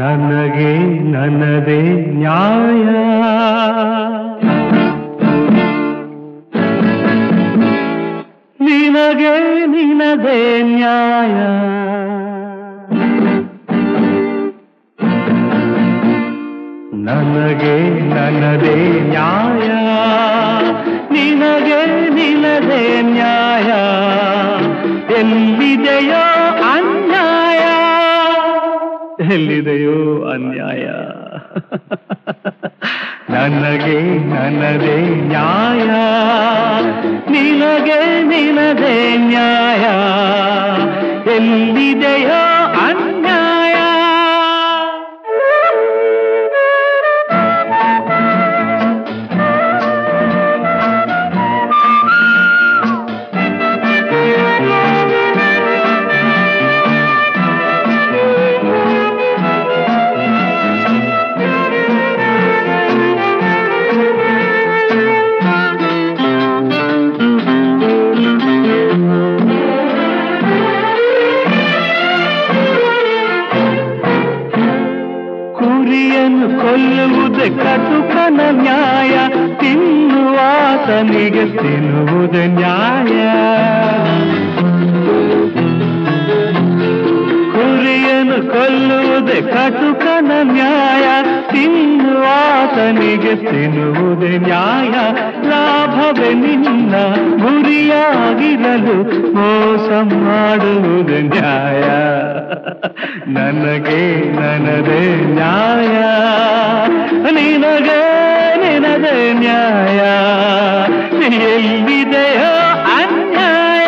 ನನಗೆ ನನ್ನದೇ ನ್ಯಾಯ ನಿನಗೆ ನಿನದೇ ನ್ಯಾಯ ನನಗೆ ನನ್ನದೇ ನ್ಯಾಯ ನಿನಗೆ ನಿನದೇ ನ್ಯಾಯ ಎಲ್ಲಿದೆಯೋ ಅನ್ಯಾಯ ಎಲ್ಲಿದೆಯೋ ಅನ್ಯಾಯ ನನಗೆ ನನ್ನದೇ ನ್ಯಾಯ ನಿನಗೆ ನಿನದೇ ನ್ಯಾಯ ಎಲ್ಲಿದೆಯೋ ಅನ್ಯಾಯ ಕುರಿಯನ್ನು ಕೊಲ್ಲುವುದೇ ಕಟುಕನ ನ್ಯಾಯ ತಿನ್ನುವಾತನಿಗೆ ತಿನ್ನುವುದು ನ್ಯಾಯ ಕುರಿಯನ್ನು ಕೊಲ್ಲುವುದೇ ಕಟುಕನ ನ್ಯಾಯ ತಿನ್ನುವಾತನಿಗೆ ತಿನ್ನುವುದೇ ನ್ಯಾಯ ಲಾಭವೇ ನಿನ್ನ ಗುರಿಯಾಗಿರಲು ಮೋಸ ಮಾಡುವುದು ನ್ಯಾಯ ನನಗೆ ನನ್ನದೇ ನ್ಯಾಯ ನಿನಗೆ ನಿನದೇ ನ್ಯಾಯ ಎಲ್ಲಿದೆಯೋ ಅನ್ಯಾಯ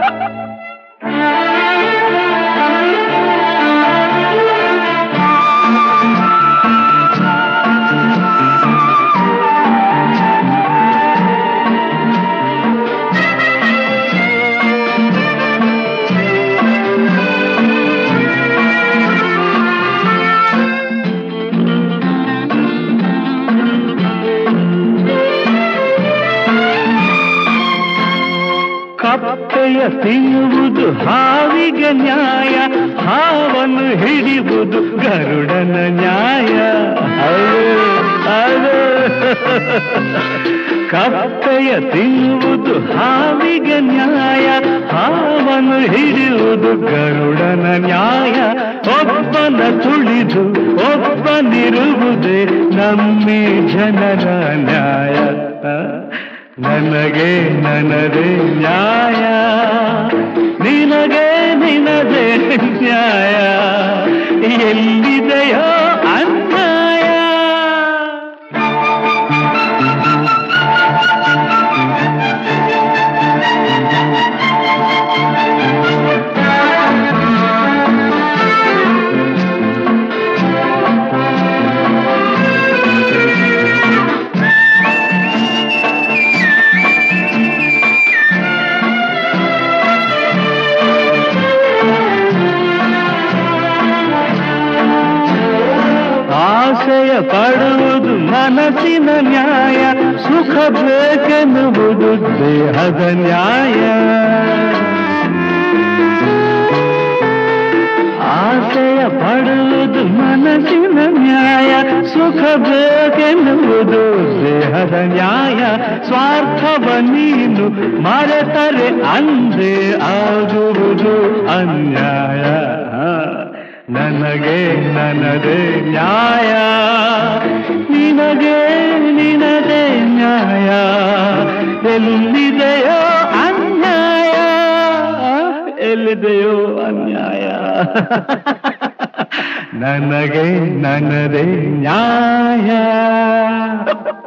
ಕಪ್ಪೆಯ ತಿನ್ನುವುದು ಹಾವಿಗೆ ನ್ಯಾಯ ಹಾವನ್ನು ಹಿಡಿಯುವುದು ಗರುಡನ ನ್ಯಾಯ ಅದು, ಅದು. ಕಪ್ಪೆಯ ತಿನ್ನುವುದು ಹಾವಿಗೆ ನ್ಯಾಯ ಹಾವನ್ನು ಹಿಡಿಯುವುದು ಗರುಡನ ನ್ಯಾಯ ಒಬ್ಬನ ತುಳಿದು ಒಬ್ಬನಿರುವುದೇ ನಮ್ಮಿ ಜನರ ನ್ಯಾಯ ನನಗೆ ನನ್ನದೇ ನ್ಯಾಯ ನಿನಗೆ ನಿನದೇ ನ್ಯಾಯ ಎಲ್ಲಿದೆಯೋ ಅನ್ಯಾಯ ಆಸೆಯ ಪಡುವುದು ಮನಸ್ಸಿನ ನ್ಯಾಯ ಸುಖ ಬೇಕೆನ್ನುವುದು ದೇಹದ ನ್ಯಾಯ ಆಸೆಯ ಪಡುವುದು ಮನಸ್ಸಿನ ನ್ಯಾಯ ಸುಖ ಬೇಕೆನ್ನುವುದು ದೇಹದ ನ್ಯಾಯ ಸ್ವಾರ್ಥವ ನೀನು ಮರೆತರೆ ಅಂದೇ ಆಗುವುದು ಅನ್ಯಾಯ ನನಗೆ ನನ್ನದೇ ನ್ಯಾಯ ನಿನಗೆ ನಿನದೇ ನ್ಯಾಯ ಎಲ್ಲಿದೆಯೋ ಅನ್ಯಾಯ ಎಲ್ಲಿದೆಯೋ ಅನ್ಯಾಯ ನನಗೆ ನನ್ನದೇ ನ್ಯಾಯ